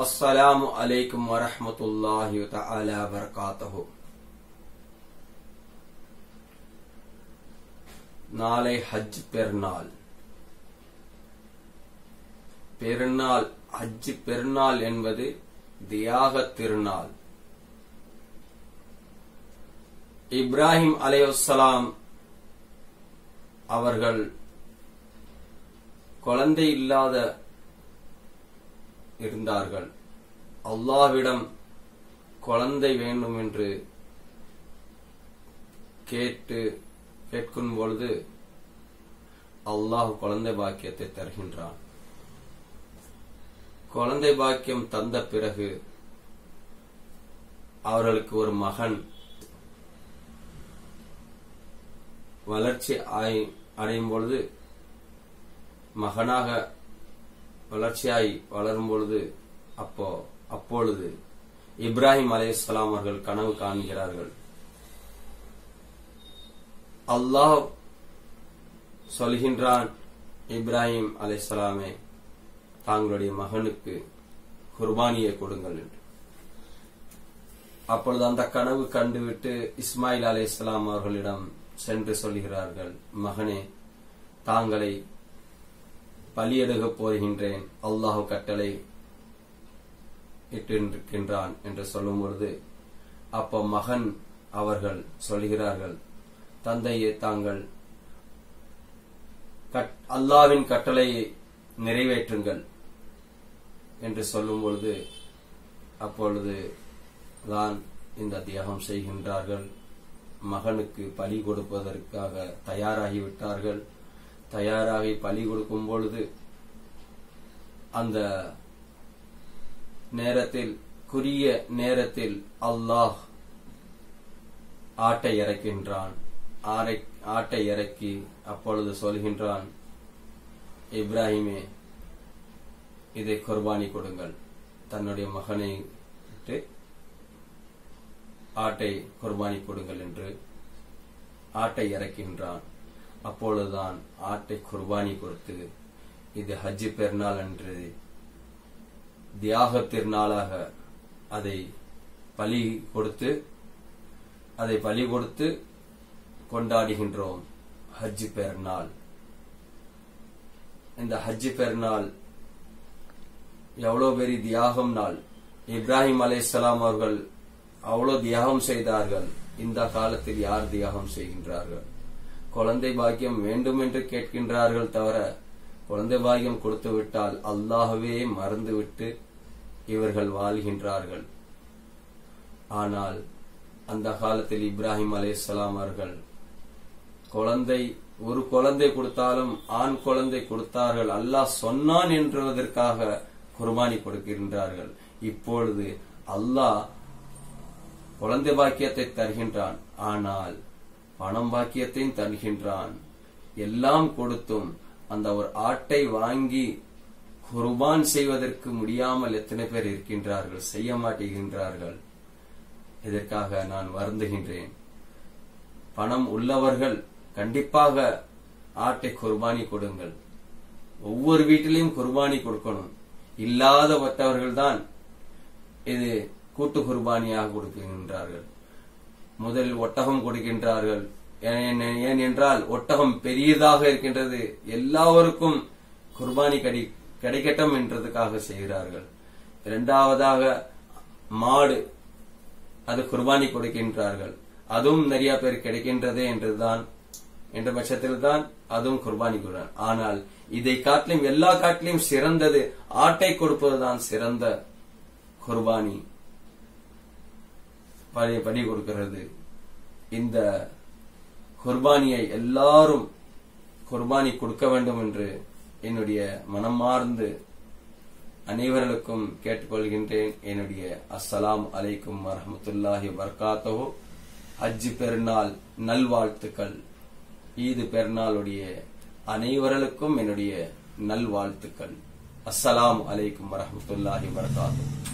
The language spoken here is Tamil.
அஸ்ஸலாமு அலைக்கும் வரஹ்மத்துல்லாஹி தஆலா வபரகாத்துஹு நாளை ஹஜ் பெருநாள் பெருநாள் ஹஜ் பெருநாள் என்பது தியாக திருநாள் இப்ராஹிம் அலையுஸ்ஸலாம் அவர்கள் குழந்தை இல்லாத இருந்தார்கள் அல்லாவிடம் குழந்தை வேண்டும் என்று கேட்டு கேட்கும் பொழுது அல்லாஹ் குழந்தை பாக்கியத்தை தருகின்றான் குழந்தை பாக்கியம் தந்த பிறகு அவர்களுக்கு ஒரு மகன் வளர்ச்சி அடையும் பொழுது மகனாக வளர்ச்சியாய் வளரும் பொழுது அப்போ அப்பொழுது இப்ராஹிம் அலையாம் அவர்கள் கனவு காண்கிறார்கள் அல்லாஹ் சொல்கின்றான் இப்ராஹிம் அலைசலாமே தாங்களுடைய மகனுக்கு குர்பானியை கொடுங்கள் என்று அப்பொழுது அந்த கனவு கண்டுவிட்டு இஸ்மாயில் அலை இஸ்லாம் அவர்களிடம் சென்று சொல்கிறார்கள் மகனே தாங்களை பலியெடுக்கப் போகின்றேன் அல்லாஹ் கட்டளை இட்டிருக்கின்றான் என்று சொல்லும் பொழுது அப்போ மகன் அவர்கள் சொல்கிறார்கள் தந்தையே தாங்கள் அல்லாவின் கட்டளையை நிறைவேற்றுங்கள் என்று சொல்லும் பொழுது அப்பொழுது தான் இந்த தியாகம் செய்கின்றார்கள் மகனுக்கு பலி கொடுப்பதற்காக தயாராகிவிட்டார்கள் தயாராகி பலி கொடுக்கும் பொழுது அந்த நேரத்தில் குறிய நேரத்தில் அல்லாஹ் ஆட்டை இறக்கின்றான் ஆட்டை இறக்கி அப்பொழுது சொல்கின்றான் இப்ராஹிமே இதை குர்பானி கொடுங்கள் தன்னுடைய மகனை விட்டு ஆட்டை குர்பானி கொடுங்கள் என்று ஆட்டை இறக்கின்றான் அப்பொழுதுதான் ஆட்டை குர்பானி கொடுத்து இது ஹஜ்ஜி பெருநாள் என்று தியாக திருநாளாக அதை பலி கொடுத்து அதை பலி கொடுத்து கொண்டாடுகின்றோம் ஹஜ்ஜி பெருநாள் இந்த ஹஜ்ஜி பெருநாள் எவ்வளவு பெரிய தியாகம் நாள் இப்ராஹிம் அலைசலாம் அவர்கள் அவ்வளவு தியாகம் செய்தார்கள் இந்த காலத்தில் யார் தியாகம் செய்கின்றார்கள் குழந்தை பாக்கியம் வேண்டும் என்று கேட்கின்றார்கள் தவிர குழந்தை பாக்கியம் கொடுத்து விட்டால் அல்லாஹவே மறந்துவிட்டு இவர்கள் வாழ்கின்றார்கள் ஆனால் அந்த காலத்தில் இப்ராஹிம் அலைசலாம் அவர்கள் குழந்தை ஒரு குழந்தை கொடுத்தாலும் ஆண் குழந்தை கொடுத்தார்கள் அல்லாஹ் சொன்னான் என்றுவதற்காக குர்பானி கொடுக்கின்றார்கள் இப்பொழுது அல்லாஹ் குழந்தை பாக்கியத்தை தருகின்றான் ஆனால் பணம் பாக்கியத்தையும் தருகின்றான் எல்லாம் கொடுத்தும் அந்த ஒரு ஆட்டை வாங்கி குர்பான் செய்வதற்கு முடியாமல் எத்தனை பேர் இருக்கின்றார்கள் செய்ய மாட்டேகின்றார்கள் இதற்காக நான் வருந்துகின்றேன் பணம் உள்ளவர்கள் கண்டிப்பாக ஆட்டை குர்பானி கொடுங்கள் ஒவ்வொரு வீட்டிலையும் குர்பானி கொடுக்கணும் இல்லாதவற்றவர்கள் தான் இது கூட்டு குர்பானியாக கொடுக்கின்றார்கள் முதலில் ஒட்டகம் கொடுக்கின்றார்கள் ஏன் என்றால் ஒட்டகம் பெரியதாக இருக்கின்றது எல்லாருக்கும் குர்பானி கடி கிடைக்கட்டும் என்றதுக்காக செய்கிறார்கள் இரண்டாவதாக மாடு அது குர்பானி கொடுக்கின்றார்கள் அதுவும் நிறைய பேர் கிடைக்கின்றதே என்றுதான் என்ற பட்சத்தில் தான் அதுவும் குர்பானி கொடுறான் ஆனால் இதை காட்டிலும் எல்லா காட்டிலும் சிறந்தது ஆட்டை கொடுப்பதுதான் சிறந்த குர்பானி படி கொடுக்கிறது இந்த குர்பானியை எல்லாரும் குர்பானி கொடுக்க வேண்டும் என்று என்னுடைய மனமார்ந்து அனைவர்களுக்கும் கேட்டுக்கொள்கின்றேன் என்னுடைய அஸ்ஸலாம் அலைக்கும் வரமத்துல்லாஹி வர்காத்தோ ஹஜ் பெருநாள் நல்வாழ்த்துக்கள் ஈது பெருநாளுடைய அனைவர்களுக்கும் என்னுடைய நல்வாழ்த்துக்கள் அஸ்ஸலாம் அலைக்கும் வரமத்துல்லாஹி வர்காத்தோ